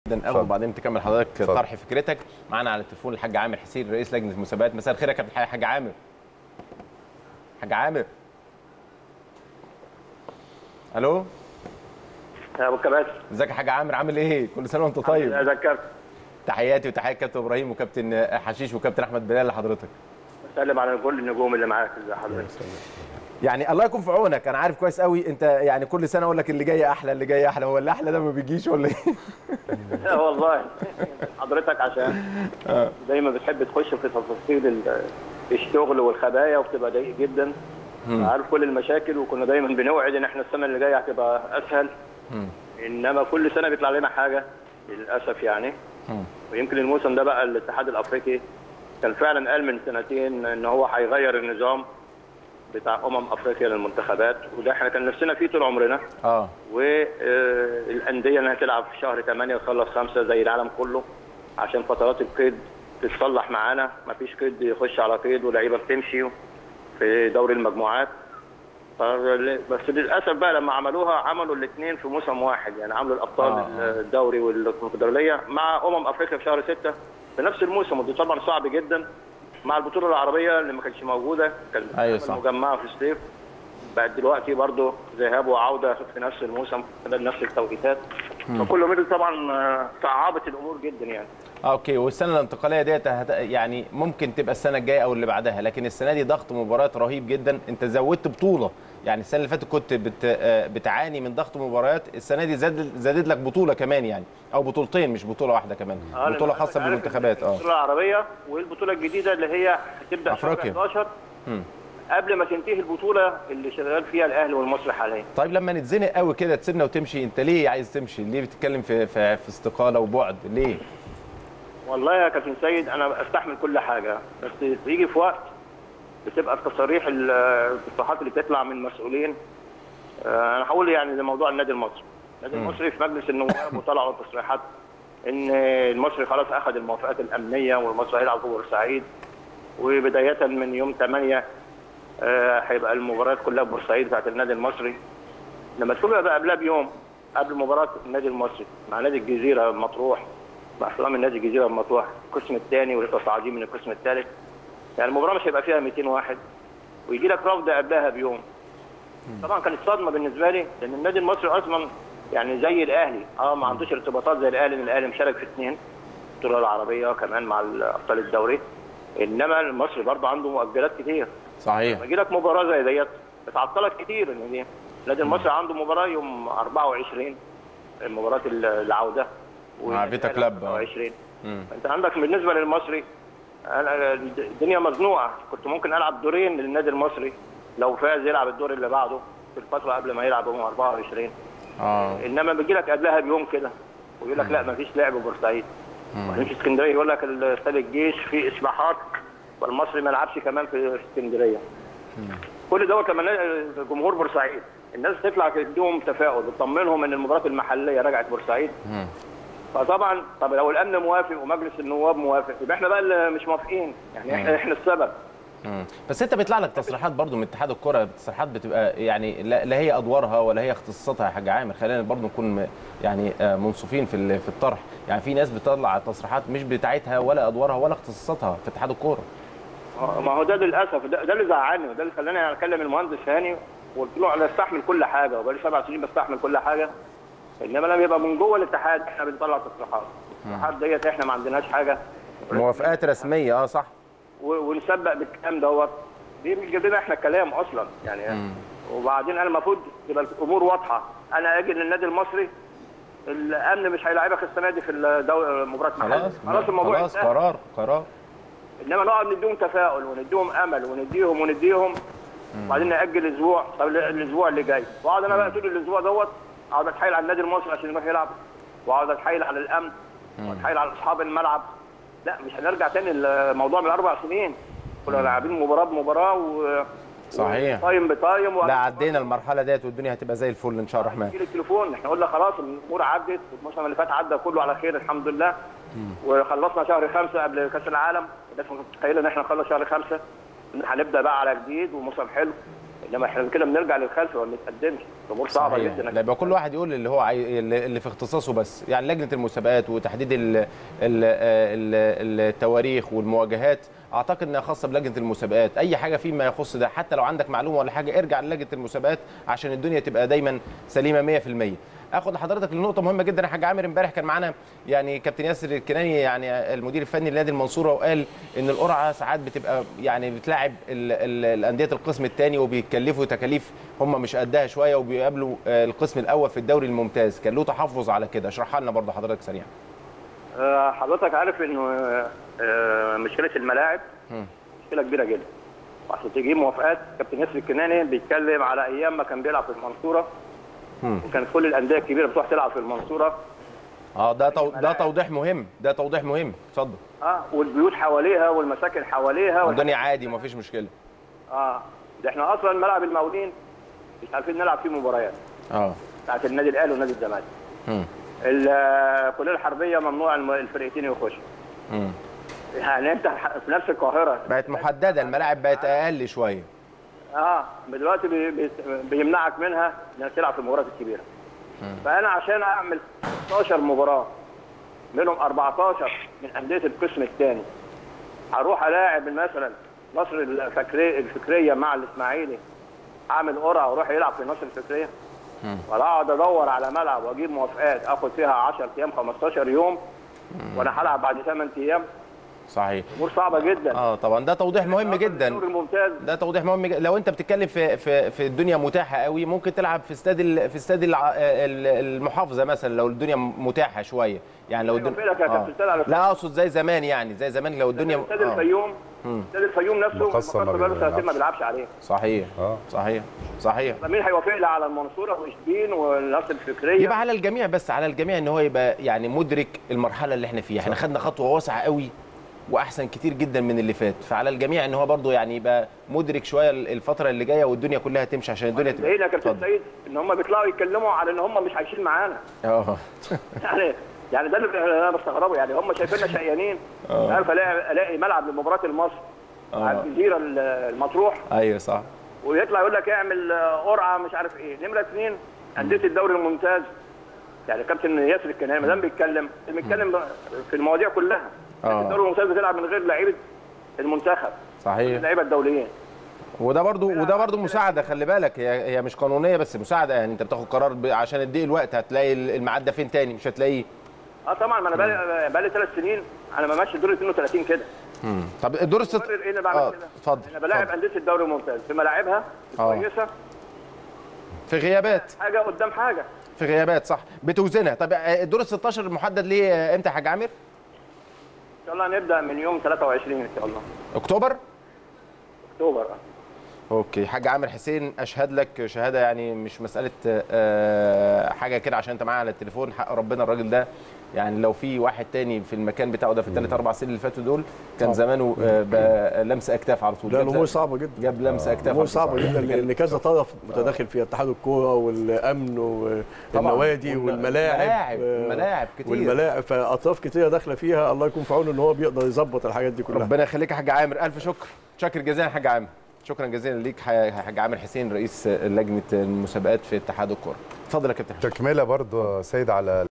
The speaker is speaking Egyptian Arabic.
جدا قوي اتفضل. وبعدين تكمل حضرتك اتفضل. طرح فكرتك معانا على التليفون الحاج عامر حسين رئيس لجنه المسابقات مساء الخير يا كابتن الحقيقة حاج عامر حاج عامر الو يا ابو كباتن ازيك يا حاج عامر عامل ايه كل سنه وانت طيب ذكرت تحياتي وتحيات كابتن ابراهيم وكابتن حشيش وكابتن احمد بلال لحضرتك سلم على كل النجوم اللي معاك ازي حضرتك يعني الله يكون في عونك انا عارف كويس قوي انت يعني كل سنه اقول لك اللي جاي احلى اللي جاي احلى هو اللي احلى ده ما بيجيش ولا ايه لا والله حضرتك عشان دايما بتحب تخش في تفاصيل ال- الشغل والخبايا وبتبقى ضيق جدا عارف كل المشاكل وكنا دايما بنوعد ان احنا السنه اللي جايه هتبقى اسهل انما كل سنه بيطلع لنا حاجه للاسف يعني ويمكن الموسم ده بقى الاتحاد الافريقي كان فعلا قال من سنتين ان هو هيغير النظام بتاع امم افريقيا للمنتخبات وده احنا كان نفسنا فيه طول عمرنا اه والانديه انها تلعب في شهر 8 وتخلص 5 زي العالم كله عشان فترات القيد تتصلح معانا مفيش قيد يخش على قيد ولاعيبه بتمشي في دوري المجموعات فال- بس للاسف بقى لما عملوها عملوا الاثنين في موسم واحد يعني عملوا الابطال آه. آه. الدوري والكونفدراليه مع امم افريقيا في شهر 6 في نفس الموسم وده طبعا صعب جدا مع البطوله العربيه اللي ما كانتش موجوده كانت أيوة صح. مجمعه في الصيف بقت دلوقتي برضه ذهاب وعوده في نفس الموسم نفس التوقيتات فكل مدة طبعا آه، صعبت الامور جدا يعني آه، اوكي والسنه الانتقاليه ديت هت- يعني ممكن تبقى السنه الجايه او اللي بعدها لكن السنه دي ضغط مباريات رهيب جدا انت زودت بطوله يعني السنه اللي فاتت كنت بت آه، بتعاني من ضغط مباريات السنه دي زاد زادت لك بطوله كمان يعني او بطولتين مش بطوله واحده كمان آه، بطوله لأن خاصه عارف بالمنتخبات اه البطوله العربيه والبطوله الجديده اللي هي هتبدا شهر أفريقيا. 11 قبل ما تنتهي البطوله اللي شغال فيها الاهلي والمصري حاليا طيب لما نتزنق قوي كده تسيبنا وتمشي انت ليه عايز تمشي ليه بتتكلم في في, في استقاله وبعد ليه والله يا كابتن سيد انا استحمل كل حاجه بس بيجي في وقت بتبقى التصاريح ال- التصريحات اللي بتطلع من مسؤولين آه، انا هقول يعني لموضوع النادي المصري النادي المصري في مجلس النواب وطلعوا تصريحات ان المصري خلاص اخذ الموافقات الامنيه والمصري هيلعب في بورسعيد وبدايه من يوم 8 آه، هيبقى المباريات كلها في بورسعيد بتاعت النادي المصري لما تكون بقى قبلها بيوم قبل مباراه النادي المصري مع نادي الجزيره مطروح مع احترام النادي الجزيره مطروح القسم الثاني ولسه صاعدين من القسم الثالث يعني المباراه مش هيبقى فيها 200 واحد ويجي لك رفض قبلها بيوم طبعا كانت صدمه بالنسبه لي لان النادي المصري اصلا يعني زي الاهلي اه ما عندوش ارتباطات زي الاهلي لان الاهلي مشارك في اثنين البطوله العربيه كمان مع ابطال الدوري انما المصري برضه عنده مؤجلات كتير صحيح لما يجي لك مباراه زي ديت بتعطلك كتير ان دي النادي المصري عنده مباراه يوم 24 مباراه العوده مع فيتا كلاب، آه. 24 انت عندك بالنسبه للمصري أنا الدنيا مزنوقه كنت ممكن العب دورين للنادي المصري لو فاز يلعب الدور اللي بعده في الفتره قبل ما يلعب يوم 24 اه انما بيجي لك قبلها بيوم كده ويقول لك لا مفيش لعب بورسعيد وبعدين في اسكندريه يقول لك استاد الجيش في اصلاحات والمصري ما لعبش كمان في اسكندريه كل دوت لما نا- جمهور بورسعيد الناس تطلع تديهم تفاؤل بتطمنهم ان المباراه المحليه رجعت بورسعيد فطبعا طب لو الامن موافق ومجلس النواب موافق يبقى احنا بقى اللي مش موافقين يعني احنا احنا السبب مم. بس انت بيطلع لك تصريحات برضو من اتحاد الكره تصريحات بتبقى يعني لا, لا هي ادوارها ولا هي اختصاصاتها يا حاج عامر خلينا برضو نكون م- يعني آه، منصفين في ال- في الطرح يعني في ناس بتطلع تصريحات مش بتاعتها ولا ادوارها ولا اختصاصاتها في اتحاد الكوره ما هو ده للاسف ده, ده اللي زعلني وده اللي خلاني اكلم المهندس هاني وقلت له انا استحمل كل حاجه وبقالي سبع سنين بستحمل كل حاجه انما لما يبقى من جوه الاتحاد احنا بنطلع تصريحات التصريحات ديت احنا ما عندناش حاجه موافقات رسميه اه صح و- ونسبق بالكلام دوت دي بتجيب لنا احنا كلام اصلا يعني وبعدين انا المفروض تبقى الامور واضحه انا اجي للنادي المصري الامن مش هيلاعبك السنه دي في الدوري مباراه محلية. خلاص خلاص الموضوع خلاص انتهى. قرار قرار انما نقعد نديهم تفاؤل ونديهم امل ونديهم ونديهم وبعدين ناجل اسبوع طب ال- الاسبوع اللي جاي واقعد انا بقى طول الاسبوع دوت اقعد اتحايل على النادي المصري عشان يروح يلعب واقعد اتحايل على الامن واتحايل على اصحاب الملعب لا مش هنرجع تاني الموضوع من اربع سنين كنا لاعبين مباراه بمباراه و صحيح. طايم بطايم لا عدينا المرحله ديت والدنيا هتبقى زي الفل ان شاء الله الرحمن جيل التليفون احنا قلنا خلاص الامور عدت والموسم اللي فات عدى كله على خير الحمد لله وخلصنا شهر خمسة قبل كاس العالم الناس ما كانتش متخيله ان احنا نخلص شهر خمسة ان هنبدا بقى على جديد وموسم حلو انما احنا كده بنرجع للخلف وما بنتقدمش الامور صعبه صحيح. جدا لا يبقى كل واحد يقول اللي هو عاي... اللي اللي في اختصاصه بس يعني لجنه المسابقات وتحديد ال... ال... ال... التواريخ والمواجهات اعتقد انها خاصه بلجنه المسابقات اي حاجه فيما يخص ده حتى لو عندك معلومه ولا حاجه ارجع للجنه المسابقات عشان الدنيا تبقى دايما سليمه 100% اخد لحضرتك لنقطه مهمه جدا يا حاج عامر امبارح كان معانا يعني كابتن ياسر الكناني يعني المدير الفني لنادي المنصوره وقال ان القرعه ساعات بتبقى يعني بتلاعب ال- ال- الانديه القسم الثاني وبيتكلفوا تكاليف هم مش قدها شويه وبيقابلوا آه، القسم الاول في الدوري الممتاز كان له تحفظ على كده اشرحها لنا برضه حضرتك سريعا آه، حضرتك عارف انه آه، آه، مشكله الملاعب مم. مشكله كبيره جدا وعشان تجيب موافقات كابتن ياسر الكناني بيتكلم على ايام ما كان بيلعب في المنصوره مم. وكانت كل الانديه الكبيره بتروح تلعب في المنصوره اه ده تو... ده توضيح مهم ده توضيح مهم اتفضل اه والبيوت حواليها والمساكن حواليها والح- الدنيا عادي مفيش مشكله اه ده احنا اصلا ملعب المقاولين مش عارفين نلعب فيه مباريات اه بتاعت النادي الاهلي والنادي الزمالك مم. الكليه الحربيه ممنوع الم- الفرقتين يخشوا مم. يعني انت في نفس القاهره بقت محدده الملاعب بقت اقل شويه اه دلوقتي بي بي بيمنعك منها انك تلعب في المباريات الكبيره فانا عشان اعمل 16 مباراه منهم 14 من انديه القسم الثاني هروح الاعب مثلا نصر الفكريه الفكريه مع الاسماعيلي اعمل قرعه واروح يلعب في نصر الفكريه ولا اقعد ادور على ملعب واجيب موافقات اخد فيها 10 ايام 15 يوم وانا هلعب بعد 8 ايام صحيح امور صعبه جدا اه طبعا ده توضيح مهم جدا الدوري الممتاز ده توضيح مهم جدا لو انت بتتكلم في في في الدنيا متاحه قوي ممكن تلعب في استاد ال- في استاد الع- ال- المحافظه مثلا لو الدنيا متاحه شويه يعني لو أيوة الدنيا فعلا يا كابتن سيد على لا اقصد زي زمان يعني زي زمان لو الدنيا استاد آه. الفيوم استاد الفيوم نفسه المقصة ما المقصة بقاله سنتين ما بيلعبش. بيلعبش عليه صحيح اه صحيح صحيح فمين هيوافق لي على المنصوره واشبين والنصر الفكريه يبقى على الجميع بس على الجميع ان هو يبقى يعني مدرك المرحله اللي احنا فيها احنا خدنا خطوه واسعه قوي واحسن كتير جدا من اللي فات فعلى الجميع ان هو برضه يعني يبقى مدرك شويه الفتره اللي جايه والدنيا كلها تمشي عشان الدنيا تبقى زينا يا كابتن اتفضل. سيد ان هم بيطلعوا يتكلموا على ان هم مش عايشين معانا اه يعني يعني ده اللي انا بستغربه يعني هم شايفيننا شقيانين آه. عارف الاقي الاقي ملعب لمباراه المصر آه. على الجزيره المطروح ايوه صح ويطلع يقول لك اعمل آه، قرعه مش عارف ايه نمره اثنين انديه الدوري الممتاز يعني كابتن ياسر الكناني ما دام بيتكلم بيتكلم في المواضيع كلها آه. الدوري الممتاز بتلعب من غير لعيبه المنتخب صحيح اللعيبه الدوليين وده برضو وده برضو مساعده خلي بالك هي هي مش قانونيه بس مساعده يعني انت بتاخد قرار ب- عشان تضيق الوقت هتلاقي الميعاد ده فين تاني مش هتلاقيه اه طبعا ما انا بقالي بقالي ثلاث سنين انا ما ماشي دور 32 كده طب الدور الست مبرر ايه اللي بعمل اه كده؟ اتفضل انا بلاعب اتفضل. انديه الدوري الممتاز في ملاعبها آه. كويسه في غيابات حاجه قدام حاجه في غيابات صح بتوزنها طب آه، الدور ال 16 محدد ليه آه، امتى يا حاج عامر؟ ان شاء الله هنبدا من يوم 23 ان شاء الله اكتوبر؟ اكتوبر آه. اوكي حاج عامر حسين اشهد لك شهاده يعني مش مساله آه، حاجه كده عشان انت معايا على التليفون حق ربنا الراجل ده يعني لو في واحد تاني في المكان بتاعه ده في الثلاث اربع سنين اللي فاتوا دول كان زمانه آه، بقى لمس اكتاف على طول لا جاب الامور ز- صعبه جدا جاب لمس اكتاف على الامور طول. صعبه جدا لان كذا طرف متداخل فيها اتحاد الكوره والامن والنوادي والم- والملاعب ملاعب- آه، ملاعب كتير. والملاعب فاطراف كتيره داخله فيها الله يكون في عونه ان هو بيقدر يظبط الحاجات دي كلها ربنا يخليك يا حاج عامر الف شكر شكر جزيلا يا حاج عامر شكرا جزيلا ليك ح- حاج عامر حسين رئيس لجنه المسابقات في اتحاد الكوره اتفضل يا كابتن حسين. تكمله برضه سيد على